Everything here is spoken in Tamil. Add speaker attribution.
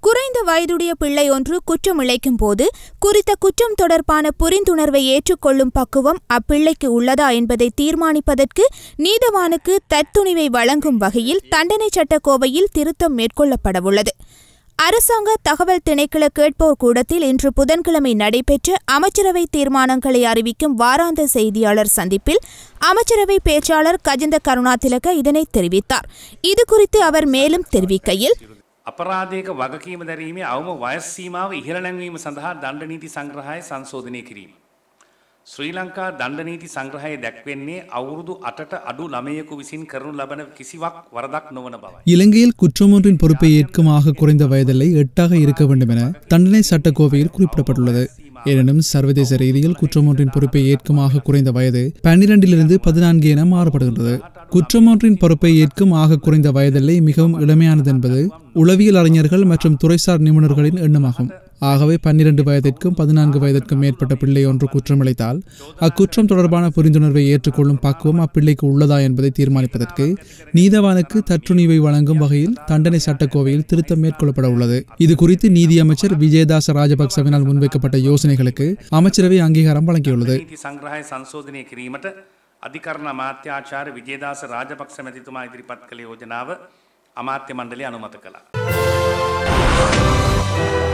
Speaker 1: குறைந்த வயதுடைய பிள்ளை ஒன்று குற்றம் இழைக்கும் போது குறித்த குற்றம் தொடர்பான புரிந்துணர்வை ஏற்றுக்கொள்ளும் பக்குவம் அப்பிள்ளைக்கு உள்ளதா என்பதை தீர்மானிப்பதற்கு நீதவானுக்கு தத்துணிவை வழங்கும் வகையில் தண்டனை சட்டக்கோவையில் திருத்தம் மேற்கொள்ளப்படவுள்ளது அரசாங்க தகவல் திணைக்கள கேட்போர் கூடத்தில் இன்று புதன்கிழமை நடைபெற்ற அமைச்சரவை தீர்மானங்களை அறிவிக்கும் வாராந்த செய்தியாளர் சந்திப்பில் அமைச்சரவை பேச்சாளர் கஜந்த கருணாதிலக இதனை தெரிவித்தார் இதுகுறித்து அவர் மேலும் தெரிவிக்கையில்
Speaker 2: අපරාධයක වගකීම දැරීමේ අවම වයස් සීමාව ඉහළ නැංවීම සඳහා දණ්ඩ නීති සංග්‍රහය සංශෝධනය කිරීම. ශ්‍රී ලංකා දණ්ඩ නීති සංග්‍රහය දැක්වෙන්නේ අවුරුදු අටට අඩු ළමයකු විසින් කරනු ලබන කිසිවක් වරදක් නොවන බවයි.
Speaker 3: இலங்கையில் குற்றமொன்றின் பொறுப்பை ஏற்கும் ஆக குறைந்த வயதில்லை எட்டாக இருக்க வேண்டும் என தண்டனை சட்டக்கோவையில் குறிப்பிடப்பட்டுள்ளது எனினும் சர்வதேச ரீதியில் குற்றமொன்றின் பொறுப்பை ஏற்கும் ஆக குறைந்த வயது பன்னிரண்டிலிருந்து பதினான்கு என மாறுபடுகின்றது குற்றமொன்றின் பொறுப்பை ஏற்கும் ஆக குறைந்த வயதில்லை மிகவும் இளமையானது என்பது உளவியல் அறிஞர்கள் மற்றும் துறைசார் நிபுணர்களின் எண்ணமாகும் ஆகவே பன்னிரண்டு வயதிற்கும் பதினான்கு வயதிற்கும் மேற்பட்ட பிள்ளை ஒன்று குற்றமிழைத்தால் அக்குற்றம் தொடர்பான புரிந்துணர்வை ஏற்றுக்கொள்ளும் பக்குவம் அப்பிள்ளைக்கு உள்ளதா என்பதை தீர்மானிப்பதற்கு நீதவானுக்கு தற்றுணிவை வழங்கும் வகையில் தண்டனை சட்டக்கோவையில் திருத்தம் மேற்கொள்ளப்பட உள்ளது இது குறித்து நீதியமைச்சர் விஜயதாச ராஜபக்சவினால் முன்வைக்கப்பட்ட யோசனைகளுக்கு அமைச்சரவை அங்கீகாரம் வழங்கியுள்ளது
Speaker 2: නීති සංග්‍රහය සංශෝධනය කිරීමට අධිකරණ අමාත්‍යාචාර විජේදාස රාජපක්ෂ මැතිතුමා ඉදිරිපත් කළ යෝජනාව අමාත්‍ය මණ්ඩලය අනුමත කළා.